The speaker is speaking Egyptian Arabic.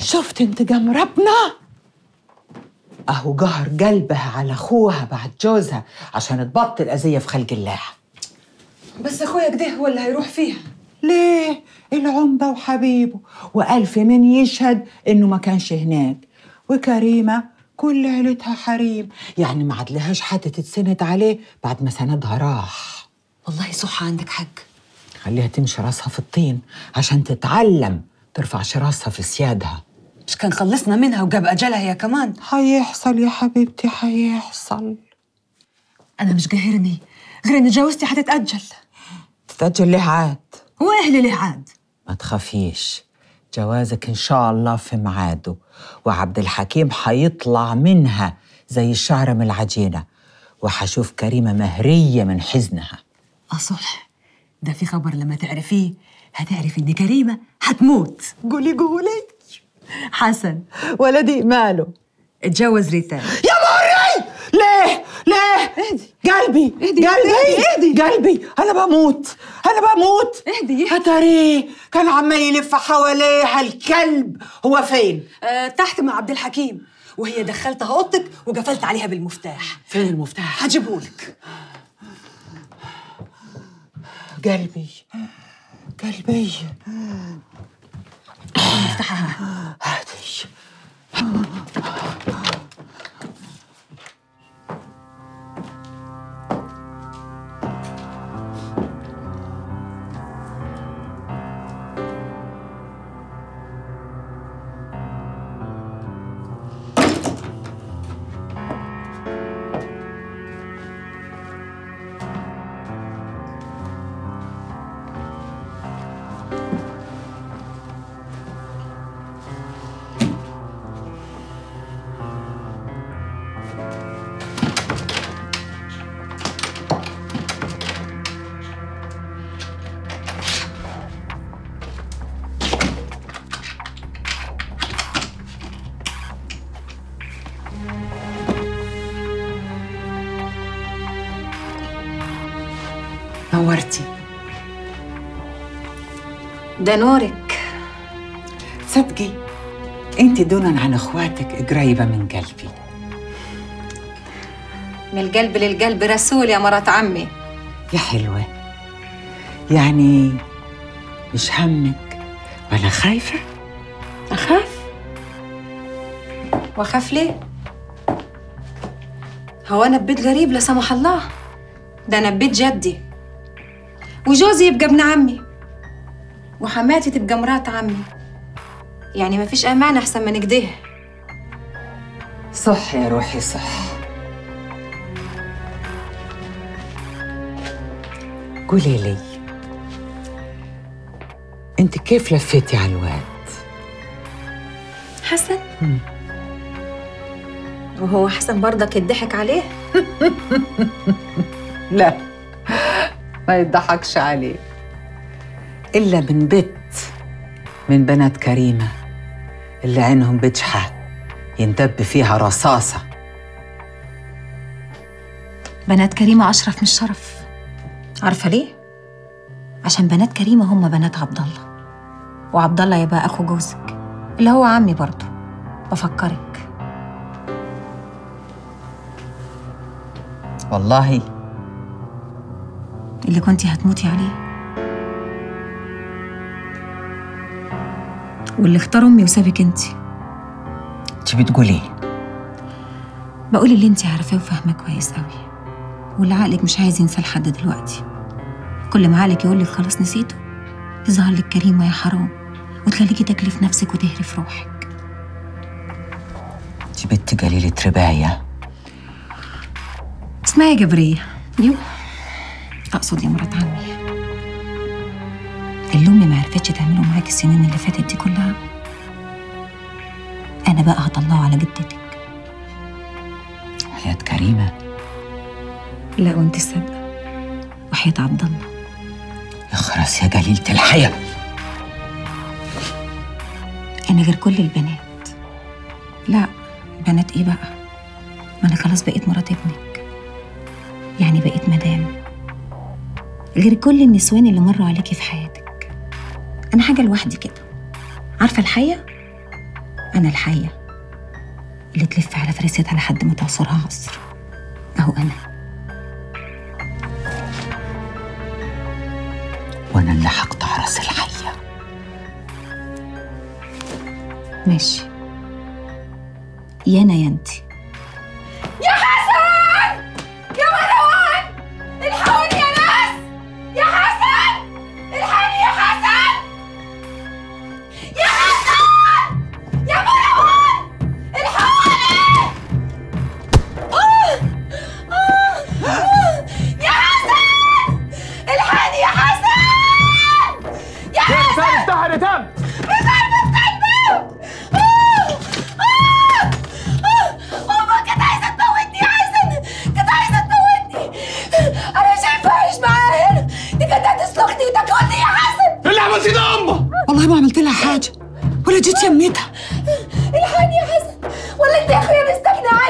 شفت انتقام ربنا اهو قهر قلبها على اخوها بعد جوزها عشان تبطل اذيه في خلق الله بس اخويا كده هو اللي هيروح فيها ليه العمده وحبيبه والف من يشهد انه ما كانش هناك وكريمه كل عيلتها حريم يعني ما عدلهاش حد تتسند عليه بعد ما سندها راح والله صح عندك حق خليها تمشي راسها في الطين عشان تتعلم ترفعش راسها في سيادها مش كان خلصنا منها وجاب اجلها هي كمان هيحصل يا حبيبتي هيحصل انا مش قاهرني غير ان جوازتي هتتاجل تتأجل ليه عاد هو اهلي ليه عاد ما تخافيش جوازك إن شاء الله في ميعاده وعبد الحكيم حيطلع منها زي الشعر من العجينة وحشوف كريمة مهرية من حزنها اصح ده في خبر لما تعرفيه هتعرفي ان كريمه هتموت قولي قولي حسن ولدي ماله اتجوز ريتان يا مري ليه ليه اهدي. قلبي اهدي، قلبي اهدي، اهدي. قلبي انا بموت انا بموت اهدي، اهدي. اتاريه كان عمال يلف حواليها الكلب هو فين أه تحت مع عبد الحكيم وهي دخلتها اوضتك وقفلت عليها بالمفتاح فين المفتاح هجيبهولك قلبي قلبي افتحها هاتي نورتي ده نورك صدقي انت دونا عن اخواتك قريبه من قلبي من القلب للقلب رسول يا مرات عمي يا حلوه يعني مش همك ولا خايفه أخاف وأخاف ليه؟ هو أنا ببيت غريب لا سمح الله ده أنا ببيت جدي وجوزي يبقى ابن عمي وحماتي تبقى مرات عمي يعني مفيش أمان أحسن من كده صح يا روحي صح قولي لي انت كيف لفيتي على الواد حسن وهو حسن برضك يضحك عليه لا ما يضحكش عليه إلا من بيت من بنات كريمة اللي عينهم بجحة يندب فيها رصاصة بنات كريمة أشرف من الشرف عارفة ليه؟ عشان بنات كريمة هم بنات عبد الله وعبد الله يبقى أخو جوزك اللي هو عمي برضه بفكرك والله اللي كنتي هتموتي عليه واللي اختار أمي وسابك انتي انت بتقولي بقول اللي انتي عارفاه وفاهماه كويس قوي واللي عقلك مش عايز ينساه لحد دلوقتي كل ما عقلك يقولك خلاص نسيته يظهر لك كريمة يا حرام وتخليكي تاكلي في نفسك وتهري في روحك انت بنت قليلة رباية اسمعي يا جبرية يو أقصد يا مرات عمي اللي أمي ما عرفتش تعمله معاكي السنين اللي فاتت دي كلها أنا بقى هطلعه على جدتك حياة كريمة لا وانت السابقة وحياة عبد الله اخرس يا قليلة الحياة أنا غير كل البنات لا بنات إيه بقى ما أنا خلاص بقيت مرات ابنك يعني بقيت مدام غير كل النسوان اللي مروا عليكي في حياتك أنا حاجة لوحدي كده عارفة الحية أنا الحية اللي تلف على فريستها لحد ما تعصرها عصر أهو أنا وانا اللي هقطع راس الحيه ماشي يا أنا يا أنتي الحقوني يا ناس يا حسن الحقني يا حسن يا حسن يا مروان الحقوني آه! آه! آه! يا حسن الحقني يا حسن يا حسن افتح يا ريتام مش عارفه افتح الباب آه! آه! آه! ماما كانت عايزه تموتني يا حسن كانت عايزه تموتني انا مش عارفه اعيش معاها هنا دي كانت هتسلخني وتاكلني يا حسن اللي عملتيه ده امه والله ما عملت لها حاجه ولا جيت يميتها الحقني يا حسن ولا انت يا اخويا مستغني